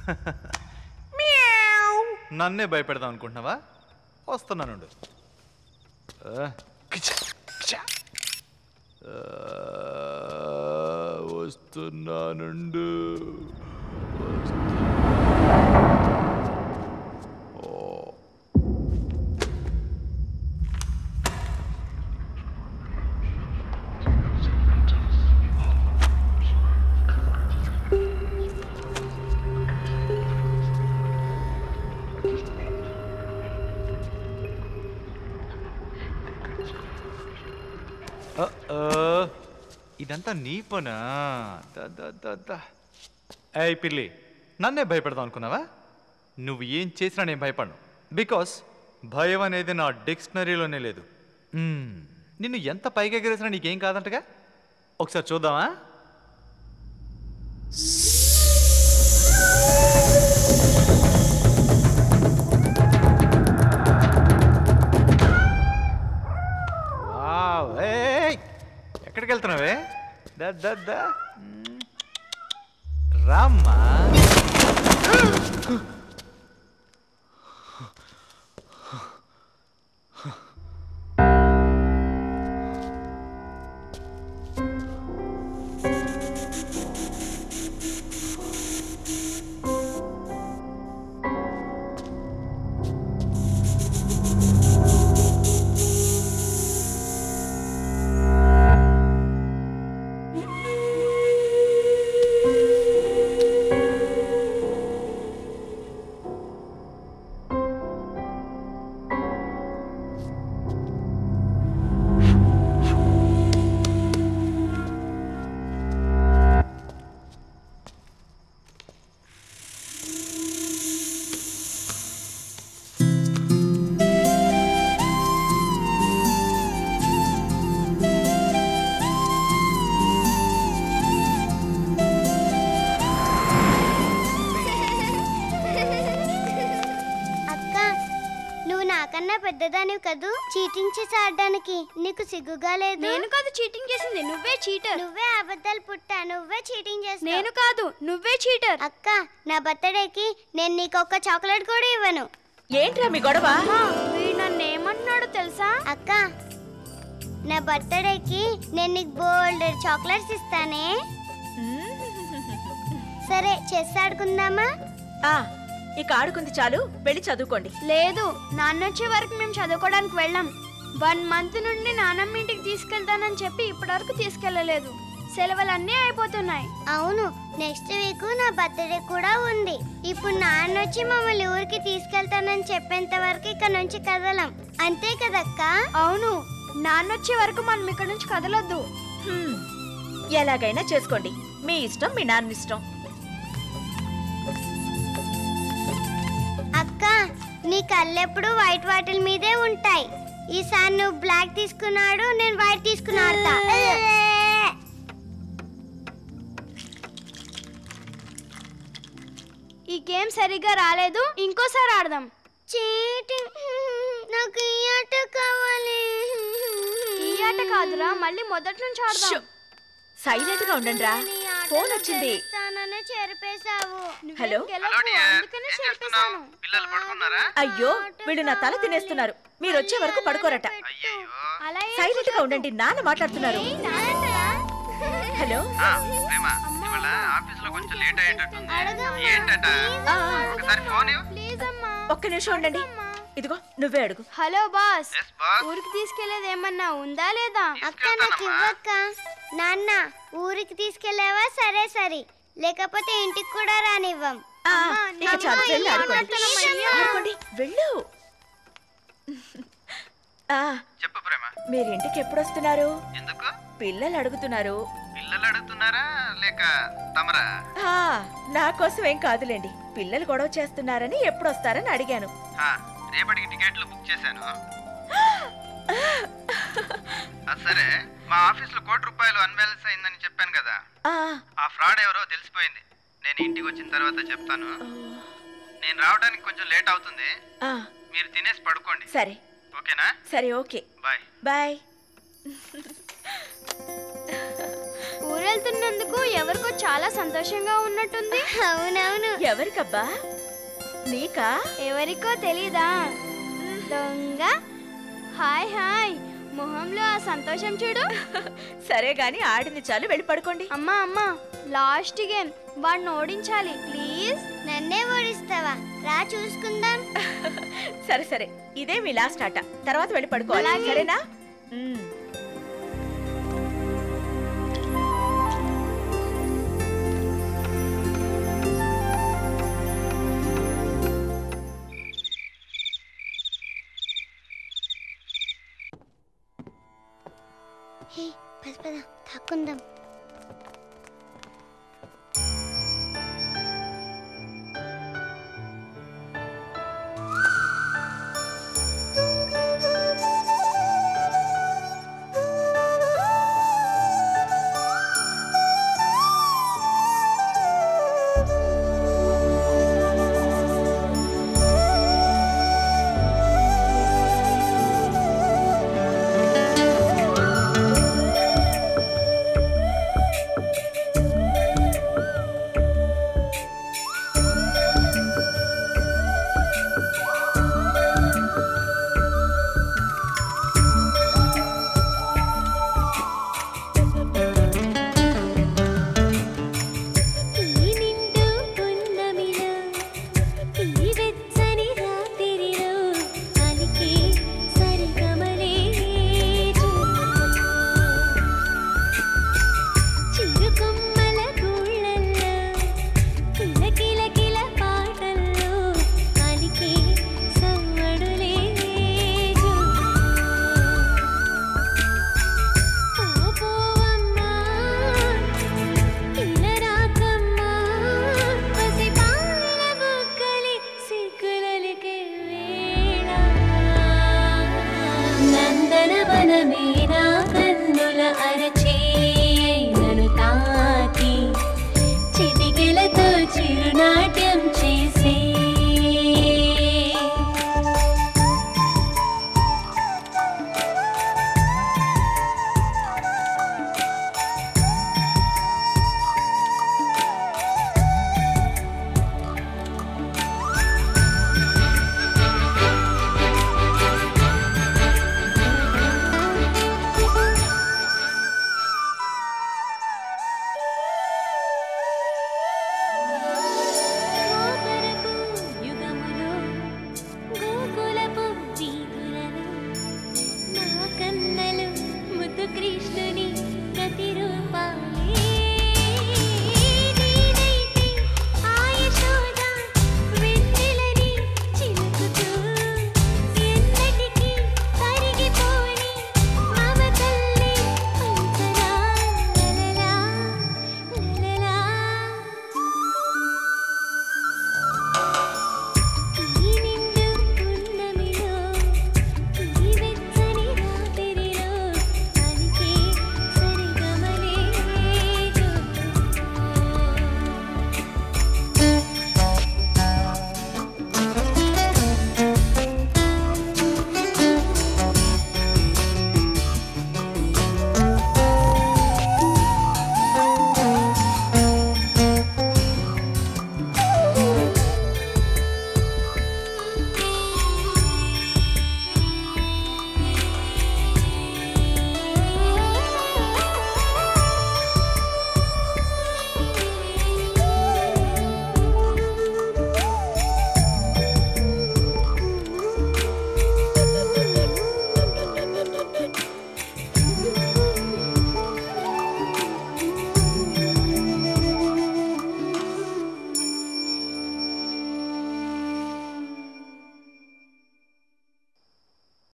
నన్నే భయపెడదాం అనుకుంటున్నావా వస్తున్నానుండు ఆ, కిచ, కిచ. ఆ, వస్తున్నానుండు ఆ, ఆ, ఇదంతా నీ పనా ద, ద, ద, ద. ఏయ్ పిల్లి నన్నే భయపెడదాం అనుకున్నావా నువ్వు ఏం చేసినా నేను భయపడను బికాస్ భయం అనేది నా డిక్షనరీలోనే లేదు మ్మ్. నిన్ను ఎంత పైకి ఎగరేసినా నీకేం కాదంటగా ఒకసారి చూద్దామా వావ్ ఏయ్ ఎక్కడికి వెళ్తున్నావే దా దా దా మ్మ్. రామ్మా అక్క నువ్వు నాకన్నా పెద్దదానివి కదూ చీటింగ్ చేసి ఆడడానికి నీకు సిగ్గుగా లేదు నేను కాదు చీటింగ్ చేసింది నువ్వే చీటర్ నువ్వే అబద్ధాలు పుట్టా నువ్వే చీటింగ్ చేస్తావు నేను కాదు నువ్వే చీటర్ అక్క నా బర్త్డేకి నేను నీకు ఒక చాక్లెట్ కూడా ఇవ్వను ఏంట్రా మీ గొడవ వీడు నన్ను ఏమన్నాడో తెలుసా అక్క నా బర్త్డేకి నేను నీకు బోల్డ్ చాక్లెట్స్ ఇస్తానే సరే చెస్ ఆడుకుందామా ఆ ఇక ఆడుకుంది చాలు వెళ్ళి చదువుకోండి లేదు నాన్న వచ్చే వరకు మేము చదువుకోవడానికి వెళ్ళాం వన్ మంత్ నుండి నాన్నమ్మ ఇంటికి తీసుకెళ్తానని చెప్పి ఇప్పటివరకు తీసుకెళ్ళలేదు సెలవులన్నీ అయిపోతున్నాయి అవును నెక్స్ట్ వీక్ నా బర్త్డే కూడా ఉంది ఇప్పుడు నాన్న వచ్చి మమ్మల్ని ఊరికి తీసుకెళ్తానని చెప్పేంత వరకు ఇక్కడ నుంచి కదలం అంతే కదక్క అవును నాన్న వచ్చే వరకు మనం ఇక్కడ నుంచి కదలొద్దు హ్మ్. ఎలాగైనా చేసుకోండి మీ ఇష్టం మీ నాన్న ఇష్టం అక్క నీ కళ్ళెప్పుడు వైట్ వాటిల్ మీదే ఉంటాయి ఈసారి నువ్వు బ్లాక్ తీసుకున్నాడు నేను వైట్ తీసుకున్నా ఆడతా ఈ గేమ్ సరిగ్గా రాలేదు ఇంకోసారి ఆడదాం చీటింగ్ నాకు ఈ ఆట కావాలి ఈ ఆట కాదురా మళ్ళీ మొదటి నుంచి ఆడదాం సైలెంట్ గా ఉండండి రా నీ ఆటలో ఫోన్ వచ్చింది గెలుస్తాననే చెరిపేశావు నువ్వేం హలో? గెలవకు, అందుకనే చేర్పేశాను. పిల్లలు పడుకున్నారా అయ్యో వీళ్ళు నా తల తినేస్తున్నారు మీరు వచ్చే వరకు పడుకోరట అయ్యయ్యో అలా ఏం సైలెంట్ గా ఉండండి నాన్న మాట్లాడుతున్నారు ఏయ్, నానంటరా? హలో ఆ, ప్రేమ ఇవాళ ఆఫీస్ లో కొంచెం లేట్ అయ్యేటట్టుంది అడగమ్మా. ఏంటట ఆ, ఒకసారి ఫోన్ ఇవ్వు. ప్లీజ్ అమ్మా ఒక్క నిమిషం ఉండండి ఇదిగో నువ్వే అడుగు హలో బాస్ ఎస్ బాస్ ఊరికి తీసుకెళ్లేది ఏమన్నా ఉందా లేదా అక్క నాకు ఇవ్వక్క నాన్న ఊరికి తీసుకెళ్ళావా సరే సరే లేకపోతే ఇంటికి కూడా రానివ్వం ఆ, అమ్మా, ఇక నాన్న చాలు వెళ్ళి ఇలా ఆడుకోండి మాట్లాడతానమ్మా. ఆడుకోండి వెళ్ళు ఆ, చెప్పు ప్రేమ మీరు ఇంటికి ఎప్పుడు వస్తున్నారు ఎందుకు పిల్లలు అడుగుతున్నారు పిల్లలు అడుగుతున్నారా లేక తమరా ఆ, నా కోసం ఏం కాదులేండి పిల్లలు గొడవ చేస్తున్నారని ఎప్పుడు వస్తారని అడిగాను ఆ, రేపటికి టికెట్లు బుక్ చేశాను అది సరే మా ఆఫీస్ లో కోటి రూపాయలు అన్బ్యాలెన్స్ అయిందని చెప్పాను కదా ఆ, ఆ ఫ్రాడ్ ఎవరో తెలిసిపోయింది నేను ఇంటికి వచ్చిన తర్వాత చెప్తాను నేను రావడానికి కొంచెం లేట్ అవుతుంది ఆ, మీరు తినేసి పడుకోండి సరే ఓకేనా సరే ఓకే బాయ్ బాయ్ ఊరెళ్ళి వెళ్తున్నందుకు ఎవరికో చాలా సంతోషంగా ఉన్నట్టుంది అవునవును ఎవరికబ్బా నీకా ఎవరికో తెలీదా దొంగ హాయ్ హాయ్ మొహంలో ఆ సంతోషం చూడు సరే గాని ఆడింది చాలు వెళ్ళి పడుకోండి అమ్మా అమ్మా లాస్ట్ గేమ్ వాడిని ఓడించాలి ప్లీజ్ నన్నే ఓడిస్తావా రా చూసుకుందాం సరే సరే ఇదే మీ లాస్ట్ ఆట తర్వాత వెళ్ళి పడుకోవాలి అలాగే. సరేనా ఉమ్.